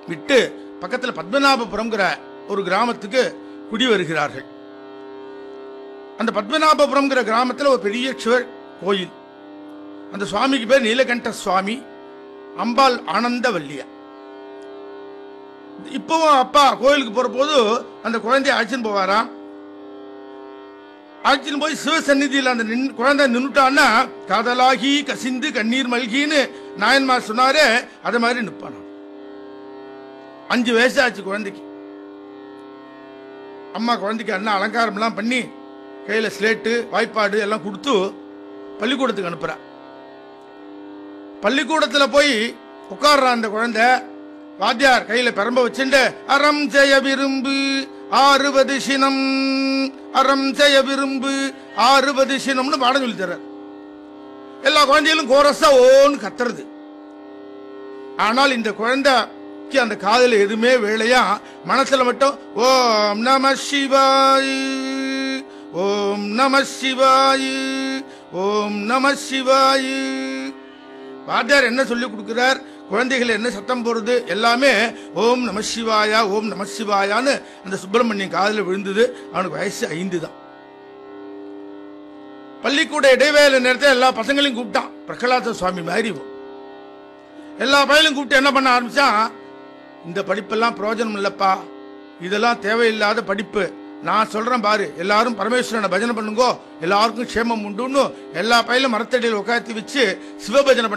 விட்டு பக்கத்துல பத்மநாபபுரம்ங்கிற ஒரு கிராமத்துக்கு குடி வருகிறார்கள் அந்த பத்மநாபபுரம்ங்கிற கிராமத்துல ஒரு பெரிய சிவர் கோயில் அந்த சுவாமிக்கு பேர் நீலகண்ட சுவாமி அம்பாள் ஆனந்தவல்லியா இப்பவும் அப்பா கோயிலுக்கு போற போது அந்த குழந்தைய அழைச்சின்னு போவாராம் அழைச்சின்னு போய் சிவசந்நிதியில் அந்த நின் குழந்தை நின்னுட்டான்னா காதலாகி கசிந்து கண்ணீர் மல்கின்னு நாயன்மார் சொன்னாரே அது மாதிரி நிப்பானாம் அஞ்சு வயசு ஆச்சு குழந்தைக்கு அம்மா குழந்தைக்கு அண்ணா அலங்காரம்லாம் பண்ணி கையில் ஸ்லேட்டு வாய்ப்பாடு எல்லாம் கொடுத்து பள்ளிக்கூடத்துக்கு அனுப்புறா பள்ளிக்கூடத்தில் போய் உட்கார்றான் அந்த குழந்தை வாத்தியார் கையில பெரம்ப வச்சுண்டு அறம் செய்ய விரும்பு ஆறுவது சினம் அறம் செய்ய விரும்பு ஆறுவது சினம்னு பாடம் சொல்லி தர்றார் எல்லா குழந்தைகளும் கோரஸா ஓன்னு கத்துறது ஆனால் இந்த குழந்தைக்கு அந்த காதுல எதுவுமே வேலையா மனசுல மட்டும் ஓம் நம சிவாய் ஓம் நம சிவாய் ஓம் நம சிவாய் வாத்தியார் என்ன சொல்லி கொடுக்கிறார் குழந்தைகள் என்ன சத்தம் போடுறது எல்லாமே ஓம் நம சிவாயா ஓம் நம சிவாயான்னு அந்த சுப்பிரமணியன் காதுல விழுந்தது அவனுக்கு வயசு ஐந்து தான் பள்ளிக்கூட இடைவேளை நேரத்தில் எல்லா பசங்களையும் கூப்பிட்டான் பிரகலாத சுவாமி மாதிரி இவன். எல்லா பையலும் கூப்பிட்டு என்ன பண்ண ஆரம்பிச்சான் இந்த படிப்பெல்லாம் பிரயோஜனம் இல்லப்பா இதெல்லாம் தேவையில்லாத படிப்பு நான் சொல்றேன் பாரு எல்லாரும் பரமேஸ்வரனை பஜனை பண்ணுங்கோ எல்லாருக்கும் க்ஷேமம் உண்டுன்னு எல்லா பையிலும் மரத்தடியில் உட்காந்து வச்சு சிவபஜனை பண்ண